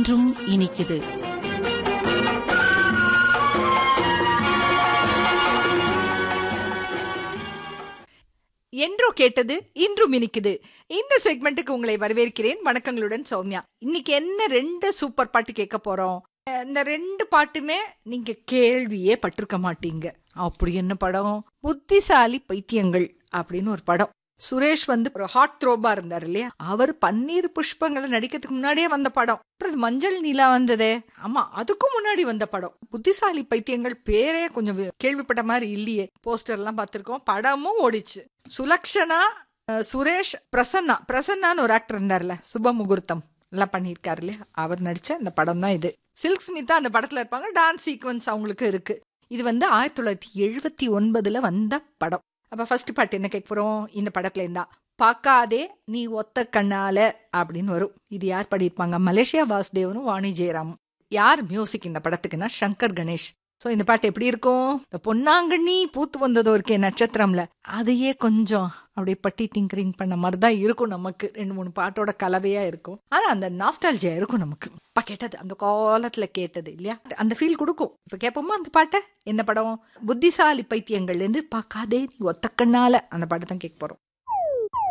என்றும் இனிக்குது என்றோ கேட்டது இன்றும் இனிக்குது இந்த செக்மெண்ட்டுக்கு உங்களை வரவேற்கிறேன் வணக்கங்களுடன் சௌமியா இன்னைக்கு என்ன ரெண்டு சூப்பர் பாட்டு கேட்க போறோம் அஹ் இந்த ரெண்டு பாட்டுமே நீங்க கேள்வியே பட்டிருக்க மாட்டீங்க அப்படி என்ன படம் புத்திசாலி பைத்தியங்கள் அப்படின்னு ஒரு படம் சுரேஷ் வந்து ஒரு ஹாட் த்ரோபா இருந்தார் இல்லையா அவர் பன்னீர் புஷ்பங்களை நடிக்கிறதுக்கு முன்னாடியே வந்த படம் அப்புறம் இது மஞ்சள் நீலா வந்ததே ஆமா அதுக்கும் முன்னாடி வந்த படம் புத்திசாலி பைத்தியங்கள் பேரே கொஞ்சம் வி- கேள்விப்பட்ட மாதிரி இல்லையே போஸ்டர் எல்லாம் பார்த்திருக்கோம் படமும் ஓடிச்சு சுலக்ஷனா அஹ், சுரேஷ் பிரசன்னா பிரசன்னான்னு ஒரு ஆக்டர் இருந்தார்ல சுப முகூர்த்தம் எல்லாம் பண்ணியிருக்காரு இல்லையா அவர் நடிச்ச அந்த படம் தான் இது சில்க் ஸ்மிதா அந்த படத்துல இருப்பாங்க டான்ஸ் சீக்வன்ஸ் அவங்களுக்கு இருக்கு இது வந்து ஆயிரத்தி தொள்ளாயிரத்தி எழுபத்தி ஒன்பதுல வந்த படம் அப்ப ஃபர்ஸ்ட் பாட்டு என்ன கேட்க போறோம் இந்த படத்துல இருந்தா பார்க்காதே நீ ஒத்த கண்ணால அப்படின்னு வரும் இது யார் பாடியிருப்பாங்க மலேசியா வாசுதேவனும் வாணி ஜெயராமும் யார் மியூசிக் இந்த படத்துக்குன்னா சங்கர் கணேஷ் சோ இந்த பாட்டு எப்படி இருக்கும் இந்த பொன்னாங்கண்ணி பூத்து வந்ததோ இருக்கே நட்சத்திரம்ல அதையே கொஞ்சம் அப்படியே பட்டி டிங்கரிங் பண்ண மாதிரி தான் இருக்கும் நமக்கு ரெண்டு மூணு பாட்டோட கலவையா இருக்கும் ஆனா அந்த நாஸ்டாலஜியா இருக்கும் நமக்கு அப்ப கேட்டது அந்த காலத்துல கேட்டது இல்லையா அந்த ஃபீல் கொடுக்கும் இப்ப கேட்போமா அந்த பாட்டை என்ன படம் புத்திசாலி பைத்தியங்கள்ல இருந்து பார்க்காதே நீ ஒத்த கண்ணால அந்த பாட்டை தான் கேட்க போறோம்